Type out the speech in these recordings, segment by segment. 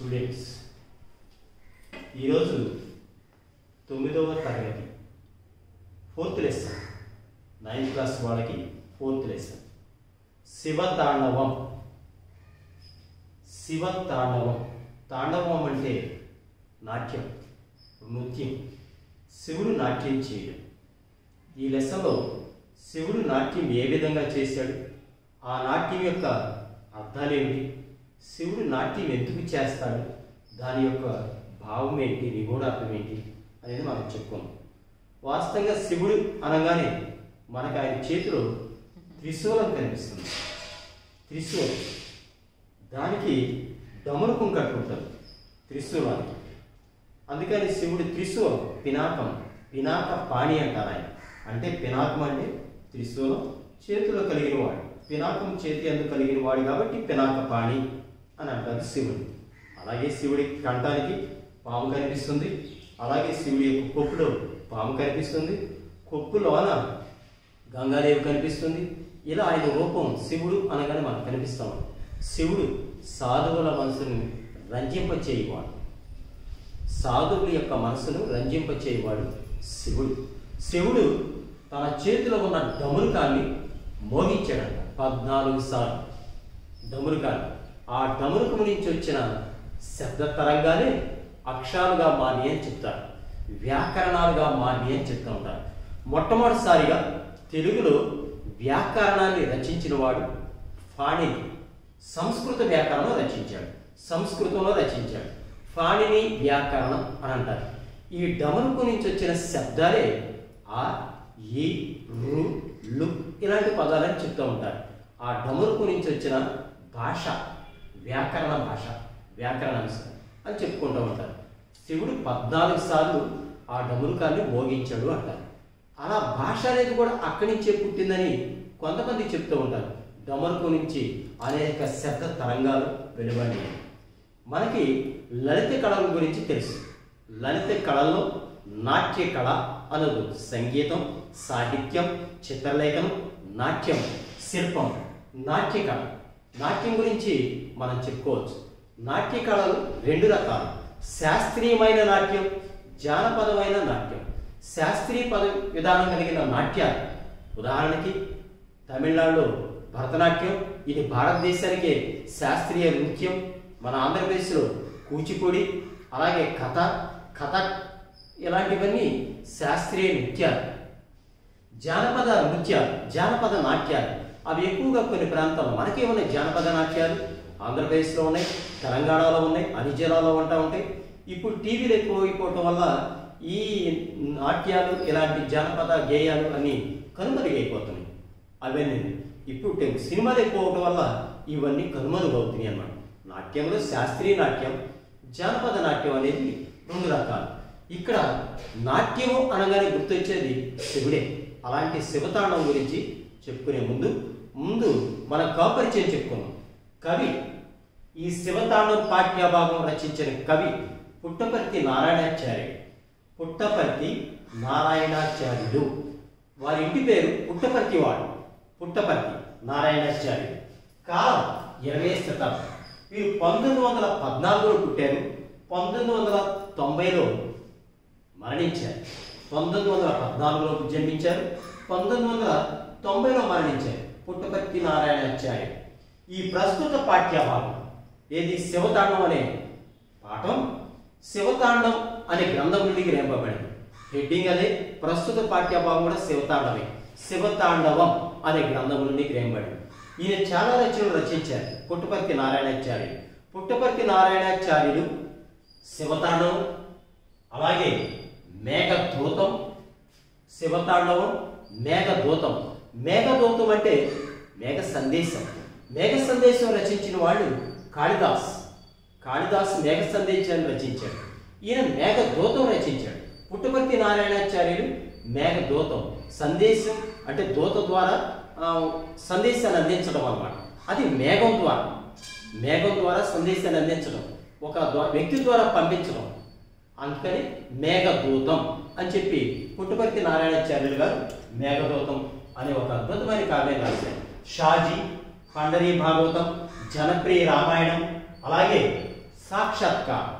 students ఈరోజు తొమ్మిదవ తరగతి ఫోర్త్ లెసన్ నైన్త్ క్లాస్ వాళ్ళకి ఫోర్త్ లెసన్ శివతాండవం శివతాండవం తాండవం అంటే నాట్యం నృత్యం శివుడు నాట్యం చేయడం ఈ లెసన్లో శివుడు నాట్యం ఏ విధంగా చేశాడు ఆ నాట్యం యొక్క అర్థాలేమిటి శివుడు నాట్యం ఎందుకు చేస్తాడు దాని యొక్క భావం ఏంటి నిగూఢార్థం ఏంటి అనేది మనం చెప్పుకున్నాం వాస్తవంగా శివుడు అనగానే మనకు ఆయన చేతిలో త్రిశూలం కనిపిస్తుంది త్రిశూలం దానికి డమరుకం కట్టుకుంటారు త్రిశూలానికి అందుకని శివుడు త్రిశూలం పినాకం పినాక పాణి అంటారు ఆయన అంటే పినాకం అంటే త్రిశూలం చేతిలో కలిగిన వాడు పినాకం చేతి ఎందుకు కలిగిన వాడు కాబట్టి పినాక పాణి అని అంటారు శివుడు అలాగే శివుడి కంఠానికి పాము కనిపిస్తుంది అలాగే శివుడి యొక్క కొప్పులో పాము కనిపిస్తుంది కొప్పులోన గంగాదేవి కనిపిస్తుంది ఇలా ఆయన రూపం శివుడు అనగానే మనకు కనిపిస్తాం శివుడు సాధువుల మనసును రంజింపచేయవాడు సాధువుల యొక్క మనసును రంజింపచేయవాడు శివుడు శివుడు తన చేతిలో ఉన్న డమురుకాన్ని మోగించాడంట పద్నాలుగు సార్లు డమురుకాన్ని ఆ డమురుకము నుంచి వచ్చిన శబ్ద తరంగానే అక్షరాలుగా మారి అని చెప్తారు వ్యాకరణాలుగా మారి అని చెప్తూ ఉంటారు మొట్టమొదటిసారిగా తెలుగులో వ్యాకరణాన్ని రచించిన వాడు ఫాణిని సంస్కృత వ్యాకరణం రచించాడు సంస్కృతంలో రచించాడు ఫాణిని వ్యాకరణం అని అంటారు ఈ డమరుకు నుంచి వచ్చిన శబ్దాలే ఆ ఈ రు లు ఇలాంటి పదాలని చెప్తూ ఉంటారు ఆ డమరుకు నుంచి వచ్చిన భాష వ్యాకరణ భాష వ్యాకరణాంశం అని చెప్పుకుంటూ ఉంటారు శివుడు పద్నాలుగు సార్లు ఆ డమరుకాన్ని మోగించాడు అంటారు అలా భాష అనేది కూడా అక్కడి నుంచే పుట్టిందని కొంతమంది చెప్తూ ఉంటారు డమరుకు నుంచి అనేక శబ్ద తరంగాలు వెలువడినాయి మనకి లలిత కళల గురించి తెలుసు లలిత కళల్లో నాట్య కళ అనదు సంగీతం సాహిత్యం చిత్రలేఖనం నాట్యం శిల్పం నాట్య కళ నాట్యం గురించి మనం చెప్పుకోవచ్చు నాట్య కళలు రెండు రకాలు శాస్త్రీయమైన నాట్యం జానపదమైన నాట్యం శాస్త్రీయ పద విధానం కలిగిన నాట్యాలు ఉదాహరణకి తమిళనాడులో భరతనాట్యం ఇది భారతదేశానికి శాస్త్రీయ నృత్యం మన ఆంధ్రప్రదేశ్లో కూచిపూడి అలాగే కథ కథ ఇలాంటివన్నీ శాస్త్రీయ నృత్యాలు జానపద నృత్యాలు జానపద నాట్యాలు అవి ఎక్కువగా కొన్ని ప్రాంతాల్లో మనకే ఉన్నాయి జానపద నాట్యాలు ఆంధ్రప్రదేశ్లో ఉన్నాయి తెలంగాణలో ఉన్నాయి అన్ని జిల్లాలో ఉంటా ఉంటాయి ఇప్పుడు టీవీలు ఎక్కువ అయిపోవటం వల్ల ఈ నాట్యాలు ఇలాంటి జానపద గేయాలు అన్నీ కనుమరుగైపోతున్నాయి అవన్నీ ఇప్పుడు టె- సినిమాలు ఎక్కువ అవడం వల్ల ఇవన్నీ కనుమరుగవుతున్నాయి అన్నమాట నాట్యంలో శాస్త్రీయ నాట్యం జానపద నాట్యం అనేది రెండు రకాలు ఇక్కడ నాట్యము అనగానే గుర్తొచ్చేది శివుడే అలాంటి శివతాండం గురించి చెప్పుకునే ముందు ముందు మనం కాపరిచయం చెప్పుకున్నాం కవి ఈ శివతాండం పాఠ్యభాగం రచించిన కవి పుట్టపర్తి నారాయణాచార్యుడు పుట్టపర్తి నారాయణాచార్యుడు వారి ఇంటి పేరు పుట్టపర్తి వాడు పుట్టపర్తి నారాయణాచార్యుడు కాలం ఇరవై శతాబ్దం వీరు పంతొమ్మిది వందల పద్నాలుగులో పుట్టారు పంతొమ్మిది వందల తొంభైలో మరణించారు పంతొమ్మిది వందల పద్నాలుగులో జన్మించారు పంతొమ్మిది వందల తొంభైలో మరణించారు పుట్టపర్తి నారాయణాచార్యుడు ఈ ప్రస్తుత పాఠ్యభాగం ఏది శివతాండం అనే పాఠం శివతాండం అనే గ్రంథం నుండి గ్రహింపబడింది హెడ్డింగ్ అదే ప్రస్తుత పాఠ్యభాగం కూడా శివతాండమే శివతాండవం అనే గ్రంథం నుండి గ్రహింపబడింది ఈయన చాలా రచనలు రచించారు పుట్టపర్తి నారాయణాచార్యుడు పుట్టపర్తి నారాయణాచార్యుడు శివతాండవం అలాగే మేఘదూతం శివతాండవం మేఘదూతం మేఘదూతం అంటే మేఘ సందేశం మేఘ సందేశం రచించిన వాళ్ళు కాళిదాస్ కాళిదాస్ మేఘ సందేశాన్ని రచించాడు ఈయన మేఘదూతం రచించాడు పుట్టపర్తి నారాయణాచార్యులు మేఘదూతం సందేశం అంటే దూత ద్వారా ఆ, సందేశాన్ని అందించడం అన్నమాట అది మేఘం ద్వారా మేఘం ద్వారా సందేశాన్ని అందించడం ఒక ద్వా- వ్యక్తి ద్వారా పంపించడం అందుకని మేఘదూతం అని చెప్పి పుట్టపర్తి నారాయణాచార్యులు గారు మేఘదూతం అనే ఒక అద్భుతమైన కావ్యం రాశారు షాజీ పండరీ భాగవతం జనప్రియ రామాయణం అలాగే సాక్షాత్కారం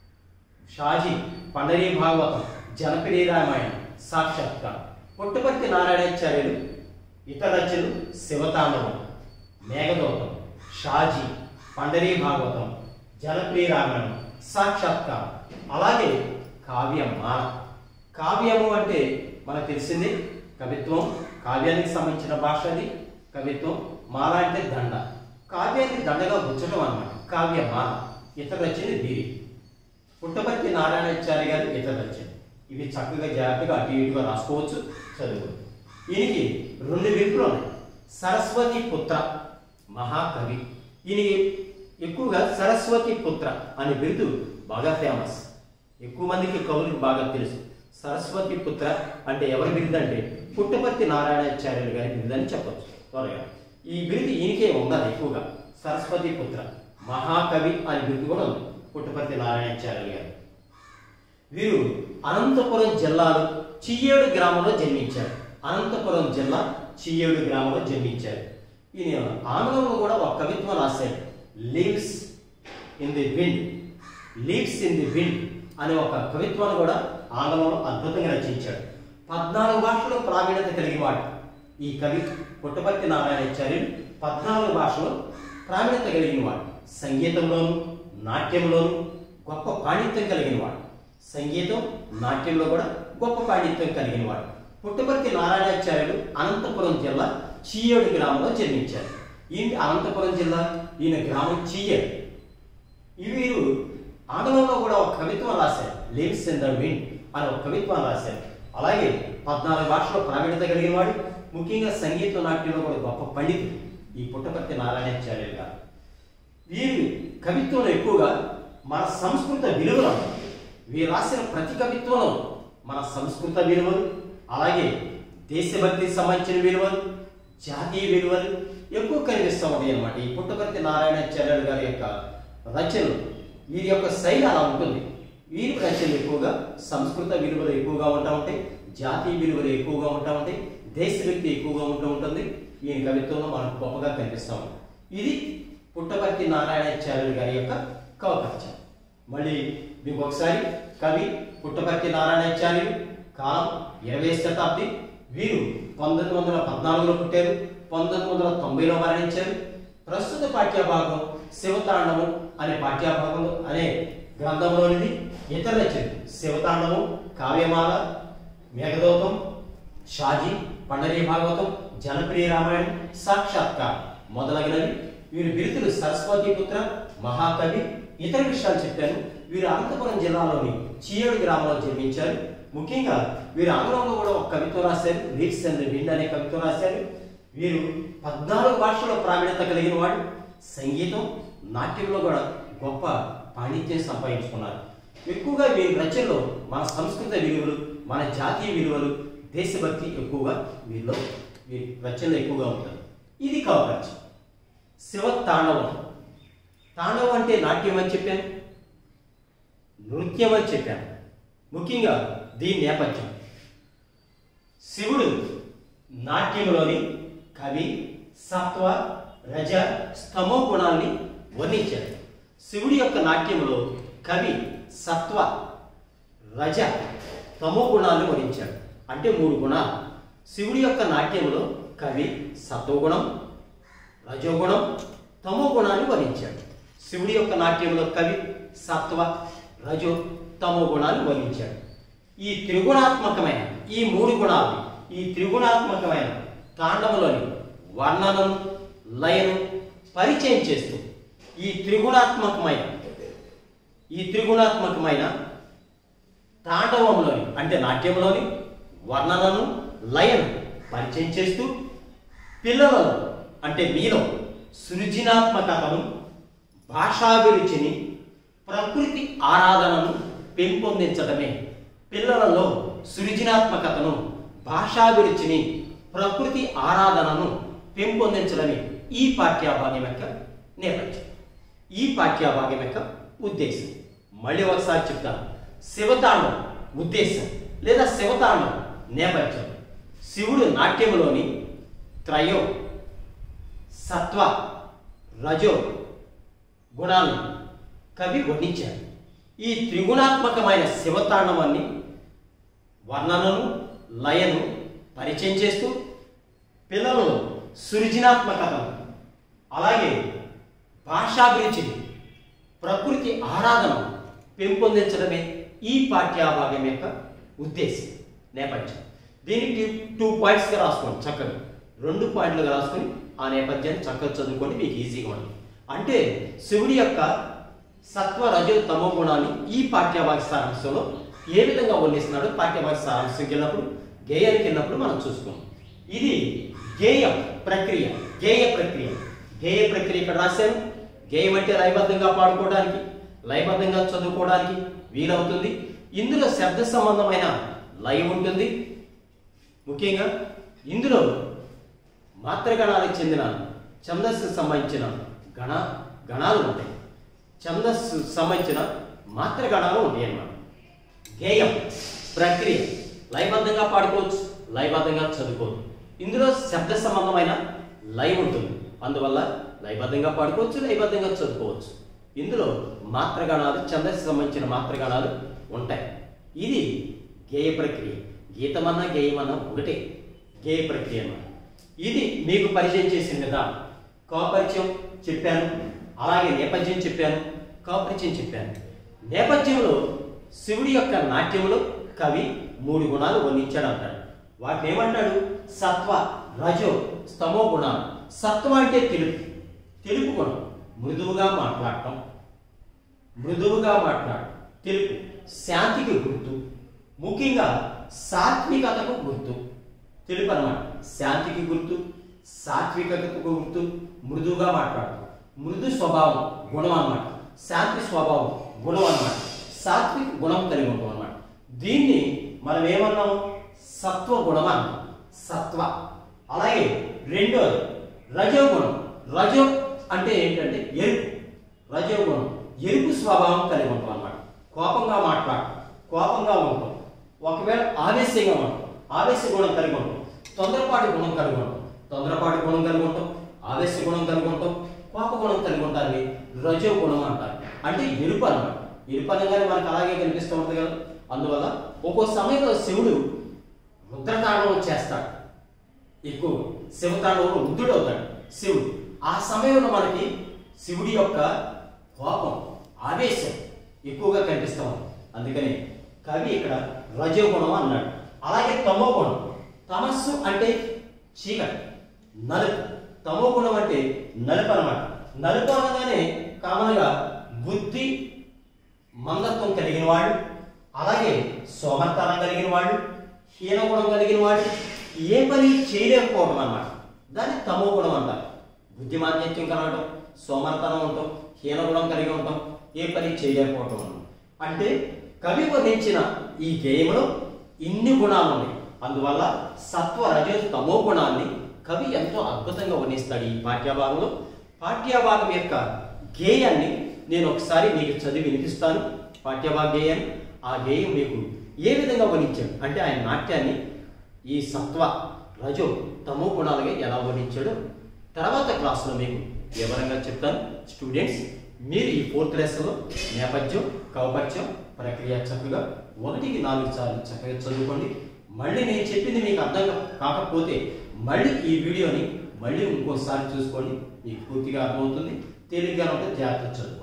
షాజీ పండరీ భాగవతం జనప్రియ రామాయణం సాక్షాత్కారం పుట్టపర్తి నారాయణాచార్యులు ఇతర రచనలు శివతాండవం మేఘదూతం షాజీ పండరీ భాగవతం జనప్రియ రామాయణం సాక్షాత్కారం అలాగే కావ్యమాల కావ్యము అంటే మనకు తెలిసింది కవిత్వం కావ్యానికి సంబంధించిన భాష అది కవిత్వం మాల అంటే దండ కావ్యాన్ని దండగా గుచ్చడం అన్నమాట కావ్యమాల ఇతర రచన వీరి పుట్టపర్తి నారాయణాచార్య గారి ఇతర రచన ఇవి చక్కగా జాగ్రత్తగా అటు ఇటుగా రాసుకోవచ్చు చదువుకోవచ్చు ఈయనకి రెండు విప్పులు ఉన్నాయి సరస్వతి పుత్ర మహాకవి ఈయనకి ఎక్కువగా సరస్వతి పుత్ర అనే బిరుదు బాగా ఫేమస్ ఎక్కువ మందికి కవులకు బాగా తెలుసు సరస్వతి పుత్ర అంటే ఎవరి బిరుదు అంటే పుట్టపర్తి నారాయణాచార్యులు గారి బిరుదు అని చెప్పచ్చు త్వరగా ఈ బిరుదు ఈయనకే ఉన్నది ఎక్కువగా సరస్వతి పుత్ర మహాకవి అనే బిరుదు కూడా ఉంది పుట్టపర్తి నారాయణాచార్యులు గారు వీరు అనంతపురం జిల్లాలో చియ్యేడు గ్రామంలో జన్మించారు అనంతపురం జిల్లా చియ్యేడు గ్రామంలో జన్మించారు ఈయన ఆంగ్లంలో కూడా ఒక కవిత్వం రాశారు leaves in the wind leaves in the wind అనే ఒక కవిత్వాన్ని కూడా ఆంగ్లంలో అద్భుతంగా రచించాడు పద్నాలుగు భాషలో ప్రావీణ్యత కలిగిన వాడు ఈ కవి పుట్టపర్తి నారాయణాచార్యులు పద్నాలుగు భాషలో ప్రావీణ్యత కలిగిన వాడు సంగీతంలోను నాట్యంలోను గొప్ప పాండిత్యం కలిగిన వాడు సంగీతం నాట్యంలో కూడా గొప్ప పాండిత్యం కలిగిన వాడు పుట్టపర్తి నారాయణాచార్యులు అనంతపురం జిల్లా చీయేడు గ్రామంలో జన్మించారు ఈయన అనంతపురం జిల్లా ఈయన గ్రామం చీయేడు ఈ వీరు ఆంగ్లంలో కూడా ఒక కవిత్వం రాశారు లివ్స్ ఇన్ ద విండ్ అని ఒక కవిత్వం రాశారు అలాగే పద్నాలుగు భాషలో ప్రావీణ్యత కలిగిన వాడు ముఖ్యంగా సంగీత నాట్యంలో కూడా గొప్ప పండితుడు ఈ పుట్టపర్తి నారాయణాచార్యులు గారు వీరి కవిత్వంలో ఎక్కువగా మన సంస్కృత విలువలు వీరు రాసిన ప్రతి కవిత్వంలో మన సంస్కృత విలువలు అలాగే దేశభక్తికి సంబంధించిన విలువలు జాతీయ విలువలు ఎక్కువ కనిపిస్తూ ఉంటాయి అన్నమాట ఈ పుట్టపర్తి నారాయణాచార్యులు గారి యొక్క రచనలు వీరి యొక్క శైలి అలా ఉంటుంది వీరి రచనలు ఎక్కువగా సంస్కృత విలువలు ఎక్కువగా ఉంటా ఉంటాయి జాతీయ విలువలు ఎక్కువగా ఉంటా ఉంటాయి దేశభక్తి ఎక్కువగా ఉంటూ ఉంటుంది ఈయన కవిత్వంలో మనకు గొప్పగా కనిపిస్తూ ఉంది ఇది పుట్టపర్తి నారాయణాచార్యులు గారి యొక్క కవపరిచయం మళ్ళీ మీకు ఒకసారి కవి పుట్టపర్తి నారాయణాచార్యులు కాలం ఇరవై శతాబ్ది వీరు పంతొమ్మిది వందల పద్నాలుగులో పుట్టారు పంతొమ్మిది వందల తొంభైలో మరణించారు ప్రస్తుత పాఠ్యభాగం శివతాండము అనే పాఠ్యభాగంలో అనే గ్రంథంలోనిది ఇతర రచనలు శివతాండము కావ్యమాల మేఘదూతం షాజీ పండరీ భాగవతం జనప్రియ రామాయణం సాక్షాత్కార్ మొదలగినవి వీరి బిరుదులు సరస్వతి పుత్ర మహాకవి ఇతర విషయాలు చెప్పాను వీరు అనంతపురం జిల్లాలోని చీయేడు గ్రామంలో జన్మించారు ముఖ్యంగా వీరు ఆంగ్లంలో కూడా ఒక కవిత్వం రాశారు లీడ్స్ అండ్ విండ్ అనే కవిత్వం రాశారు వీరు పద్నాలుగు భాషల్లో ప్రావీణ్యత కలిగిన వాడు సంగీతం నాట్యంలో కూడా గొప్ప పాండిత్యం సంపాదించుకున్నారు ఎక్కువగా వీరి రచనలో మన సంస్కృత విలువలు మన జాతీయ విలువలు దేశభక్తి ఎక్కువగా వీరిలో వీరి రచనలు ఎక్కువగా ఉంటుంది ఇది కావచ్చు శివ తాండవం తాండవం అంటే నాట్యం అని చెప్పాను నృత్యం అని చెప్పాను ముఖ్యంగా దీని నేపథ్యం శివుడు నాట్యంలోని కవి సత్వ రజ స్తమో గుణాన్ని వర్ణించాడు శివుడి యొక్క నాట్యంలో కవి సత్వ రజ తమో గుణాన్ని వర్ణించాడు అంటే మూడు గుణాలు శివుడి యొక్క నాట్యంలో కవి సత్వగుణం రజోగుణం తమో గుణాన్ని వర్ణించాడు శివుడి యొక్క నాట్యంలో కవి సత్వ రజో తమో గుణాన్ని వర్ణించాడు ఈ త్రిగుణాత్మకమైన ఈ మూడు గుణాలు ఈ త్రిగుణాత్మకమైన తాండవలోని వర్ణనను లయను పరిచయం చేస్తూ ఈ త్రిగుణాత్మకమైన ఈ త్రిగుణాత్మకమైన తాండవంలోని అంటే నాట్యంలోని వర్ణనను లయను పరిచయం చేస్తూ పిల్లలలో అంటే మీలో సృజనాత్మకతను భాషాభిరుచిని ప్రకృతి ఆరాధనను పెంపొందించడమే పిల్లలలో సృజనాత్మకతను భాషాభిరుచిని ప్రకృతి ఆరాధనను పెంపొందించడమే ఈ పాఠ్యభాగం యొక్క నేపథ్యం ఈ పాఠ్యభాగం యొక్క ఉద్దేశం మళ్ళీ ఒకసారి చెప్తాను శివతాండం ఉద్దేశం లేదా శివతాండం నేపథ్యం శివుడు నాట్యంలోని త్రయో సత్వ రజో గుణాలను కవి వర్ణించారు ఈ త్రిగుణాత్మకమైన శివతాండవాన్ని వర్ణనను లయను పరిచయం చేస్తూ పిల్లలలో సృజనాత్మకతను అలాగే భాషాభిరుచిని ప్రకృతి ఆరాధన పెంపొందించడమే ఈ పాఠ్యభాగం యొక్క ఉద్దేశం నేపథ్యం దీనికి టూ పాయింట్స్గా రాసుకోండి చక్కగా రెండు పాయింట్లుగా రాసుకొని ఆ నేపథ్యాన్ని చక్కగా చదువుకొని మీకు ఈజీగా ఉంటుంది అంటే శివుడి యొక్క సత్వ రజో తమో గుణాన్ని ఈ పాఠ్యభాగ సారాంశంలో ఏ విధంగా వర్ణిస్తున్నాడో పాఠ్యభాగ సారాంశంకి వెళ్ళినప్పుడు గేయానికి వెళ్ళినప్పుడు మనం చూసుకున్నాం ఇది గేయ ప్రక్రియ గేయ ప్రక్రియ గేయ ప్రక్రియ ఇక్కడ రాశాను గేయం అంటే లయబద్ధంగా పాడుకోవడానికి లయబద్ధంగా చదువుకోవడానికి వీలవుతుంది ఇందులో శబ్ద సంబంధమైన లయ ఉంటుంది ముఖ్యంగా ఇందులో మాత్రగణాలకు చెందిన ఛందస్సు సంబంధించిన గణ గణాలు ఉంటాయి ఛందస్సు సంబంధించిన మాత్రగణాలు ఉంటాయి అన్నమాట గేయం ప్రక్రియ లయబద్ధంగా పాడుకోవచ్చు లయబద్ధంగా చదువుకోవచ్చు ఇందులో శబ్ద సంబంధమైన లయ ఉంటుంది అందువల్ల లయబద్ధంగా పాడుకోవచ్చు లయబద్ధంగా చదువుకోవచ్చు ఇందులో మాత్రగణాలు ఛందస్సు సంబంధించిన మాత్రగణాలు ఉంటాయి ఇది గేయ ప్రక్రియ గీతమన్నా గేయమన్నా ఒకటే గేయ ప్రక్రియ అన్నమాట ఇది మీకు పరిచయం చేసిన విధానం కాపరిచయం చెప్పాను అలాగే నేపథ్యం చెప్పాను కాపరిచయం చెప్పాను నేపథ్యంలో శివుడి యొక్క నాట్యంలో కవి మూడు గుణాలు వర్ణించాడు అంటాడు వాటిని ఏమంటాడు సత్వ రజో స్తమో గుణాలు సత్వ అంటే తెలుపు తెలుపు గుణం మృదువుగా మాట్లాడటం మృదువుగా మాట్లాడు తెలుపు శాంతికి గుర్తు ముఖ్యంగా సాత్వికతకు గుర్తు తెలుపు అన్నమాట శాంతికి గుర్తు సాత్వికతకు గుర్తు మృదువుగా మాట్లాడటం మృదు స్వభావం గుణం అన్నమాట శాంతి స్వభావం గుణం అన్నమాట సాత్విక గుణం కలిగి ఉంటాం అన్నమాట దీన్ని మనం ఏమన్నాం సత్వ గుణం అన్నాం సత్వ అలాగే రెండోది రజోగుణం రజో అంటే ఏంటంటే ఎరుపు రజోగుణం ఎరుపు స్వభావం కలిగి ఉంటాం అన్నమాట కోపంగా మాట్లాడు కోపంగా ఉంటాం ఒకవేళ ఆవేశంగా ఉంటాం ఆవేశ గుణం కలిగి ఉంటాం తొందరపాటి గుణం కలిగి ఉంటాం తొందరపాటి గుణం కలిగి ఉంటాం ఆవేశ గుణం కలిగి ఉంటాం కోప గుణం కలిగి ఉంటారని రజో గుణం అంటారు అంటే ఎరుపు అన్నమాట ఎరుపు అనగానే మనకు అలాగే కనిపిస్తూ ఉంటుంది కదా అందువల్ల ఒక్కో సమయంలో శివుడు రుద్రతాండవం చేస్తాడు ఎక్కువ శివతాండవంలో రుద్రుడు అవుతాడు శివుడు ఆ సమయంలో మనకి శివుడి యొక్క కోపం ఆవేశం ఎక్కువగా కనిపిస్తూ ఉంది అందుకని కవి ఇక్కడ రజోగుణం అన్నాడు అలాగే తమో గుణం తమస్సు అంటే చీకటి నలుపు తమో గుణం అంటే నలుపు అన్నమాట నలుపు అనగానే కామన్గా బుద్ధి మందత్వం కలిగిన వాడు అలాగే సోమర్తనం కలిగిన వాడు హీనగుణం కలిగిన వాడు ఏ పని చేయలేకపోవడం అన్నమాట దాన్ని తమో గుణం అంటారు బుద్ధిమాన్యత్యం కలగడం సోమర్తనం ఉండటం హీనగుణం కలిగి ఉండటం ఏ పని చేయలేకపోవటం అన్నమాట అంటే కవి వర్ణించిన ఈ గేయంలో ఇన్ని గుణాలు ఉన్నాయి అందువల్ల సత్వ రజ తమో గుణాన్ని కవి ఎంతో అద్భుతంగా వర్ణిస్తాడు ఈ పాఠ్యభాగంలో పాఠ్యభాగం యొక్క గేయాన్ని నేను ఒకసారి మీకు చదివి వినిపిస్తాను పాఠ్యభాగ గేయాన్ని ఆ గేయం మీకు ఏ విధంగా వర్ణించాడు అంటే ఆయన నాట్యాన్ని ఈ సత్వ రజో తమో గుణాలుగా ఎలా వర్ణించాడో తర్వాత క్లాసులో మీకు వివరంగా చెప్తాను స్టూడెంట్స్ మీరు ఈ ఫోర్త్ లెసన్లో నేపథ్యం కౌపత్యం ప్రక్రియ చక్కగా ఒకటికి నాలుగు సార్లు చక్కగా చదువుకోండి మళ్ళీ నేను చెప్పింది మీకు అర్థం కాకపోతే మళ్ళీ ఈ వీడియోని మళ్ళీ ఇంకోసారి చూసుకోండి మీకు పూర్తిగా అర్థమవుతుంది తేలిగ్గా ఉంటే జాగ్రత్త చదువు